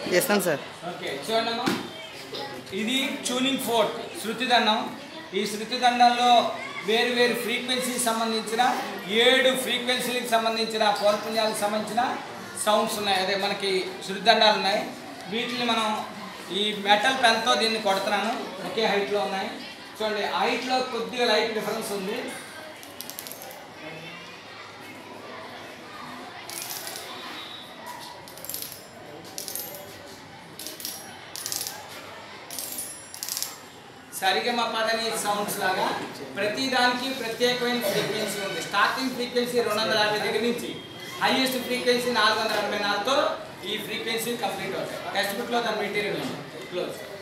చేస్తాను sir okay చూడమ్మా ఇది ట్యూనింగ్ ఫోర్ట్ శృతి దండం ఈ శృతి దండంలో వేరు వేరు ఫ్రీక్వెన్సీకి సంబంధించిన ఏడు ఫ్రీక్వెన్సీలకు సంబంధించిన పౌర్పుణ్యాలకు సంబంధించిన సౌండ్స్ ఉన్నాయి అదే మనకి శృతి దండాలు ఉన్నాయి వీటిని మనం ఈ మెటల్ పెన్తో దీన్ని కొడుతున్నాను ఒకే హైట్లో ఉన్నాయి చూడండి హైట్లో కొద్దిగా లైట్ డిఫరెన్స్ ఉంది సరిగమ పదని సౌండ్స్ లాగా ప్రతి దానికి ప్రత్యేకమైన ఫ్రీక్వెన్సీ ఉంది స్టార్టింగ్ ఫ్రీక్వెన్సీ రెండు వందల యాభై దగ్గర నుంచి హైయెస్ట్ ఫ్రీక్వెన్సీ నాలుగు వందల ఎనభై నాలుగుతో ఈ ఫ్రీక్వెన్సీ కంప్లీట్ అవుతాయి టెక్స్ట్ బుక్లో దాని మెటీరియల్ ఉంది క్లోజ్